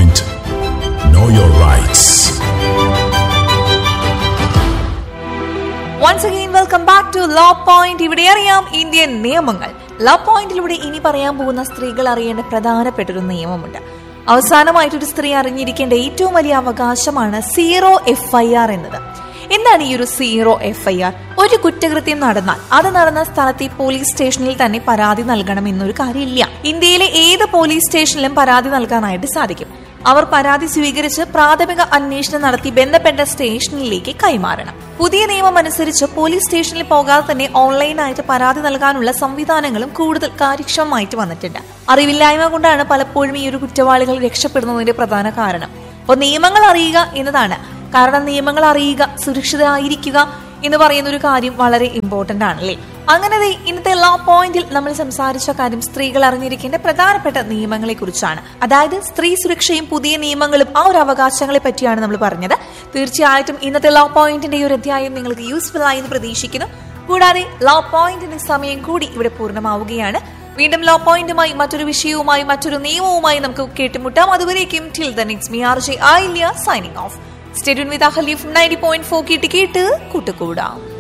Point. Know your rights. Once again welcome back to law point ഇവിടെ അറിയാം Indian നിയമങ്ങൾ law പോയിന്റിലൂടെ ഇനി പറയാൻ പോകുന്ന സ്ത്രീകൾ അറിയേണ്ട പ്രധാനപ്പെട്ട ഒരു നിയമമുണ്ട് അവസാനമായിട്ട് ഒരു സ്ത്രീ അറിഞ്ഞിരിക്കേണ്ട ഏറ്റവും വലിയ അവകാശമാണ് സീറോ എഫ് ഐ ആർ എന്നത് എന്താണ് ഈ ഒരു സീറോ എഫ് ഐ ആർ ഒരു കുറ്റകൃത്യം നടന്നാൽ അത് നടന്ന സ്ഥലത്തെ പോലീസ് സ്റ്റേഷനിൽ തന്നെ പരാതി നൽകണം എന്നൊരു കാര്യമില്ല ഇന്ത്യയിലെ ഏത് പോലീസ് സ്റ്റേഷനിലും പരാതി നൽകാനായിട്ട് സാധിക്കും അവർ പരാതി സ്വീകരിച്ച് പ്രാഥമിക അന്വേഷണം നടത്തി ബന്ധപ്പെട്ട സ്റ്റേഷനിലേക്ക് കൈമാറണം പുതിയ നിയമം അനുസരിച്ച് പോലീസ് സ്റ്റേഷനിൽ പോകാതെ തന്നെ ഓൺലൈനായിട്ട് പരാതി നൽകാനുള്ള സംവിധാനങ്ങളും കൂടുതൽ കാര്യക്ഷമമായിട്ട് വന്നിട്ടുണ്ട് അറിവില്ലായ്മ കൊണ്ടാണ് പലപ്പോഴും ഈ ഒരു കുറ്റവാളികൾ രക്ഷപ്പെടുന്നതിന്റെ പ്രധാന കാരണം അപ്പോൾ നിയമങ്ങൾ അറിയുക എന്നതാണ് കാരണം നിയമങ്ങൾ അറിയുക സുരക്ഷിതരായിരിക്കുക എന്ന് പറയുന്ന ഒരു കാര്യം വളരെ ഇമ്പോർട്ടന്റ് ആണല്ലേ അങ്ങനെ ദേ ഇന്നത്തെ ലോ പോയിന്റിൽ നമ്മൾ സംസാരിച്ച കാര്യം സ്ത്രീകൾ അറിഞ്ഞിരിക്കേണ്ട പ്രധാനപ്പെട്ട നിയമങ്ങളെ കുറിച്ചാണ് അതായത് സ്ത്രീ സുരക്ഷയും പുതിയ നിയമങ്ങളും ആ ഒരു അവകാശങ്ങളെ പറ്റിയാണ് നമ്മൾ പറഞ്ഞത് തീർച്ചയായിട്ടും ഇന്നത്തെ ലോ പോയിന്റിന്റെ ഈ ഒരു അധ്യായം നിങ്ങൾക്ക് യൂസ്ഫുൾ ആയി എന്ന് പ്രതീക്ഷിക്കുന്നു കൂടാതെ ലോ പോയിന്റിന്റെ സമയം കൂടി ഇവിടെ പൂർണ്ണമാവുകയാണ് വീണ്ടും ലോ പോയിന്റുമായി മറ്റൊരു വിഷയവുമായി മറ്റൊരു നിയമവുമായി നമുക്ക് കേട്ടുമുട്ടാം അതുവരേക്കും till the next me R J Aayilya signing off stadium with അഹലി നയൻറ്റി പോയിന്റ് ഫോർ കേട്ട് കേട്ട് കൂട്ടുകൂടാം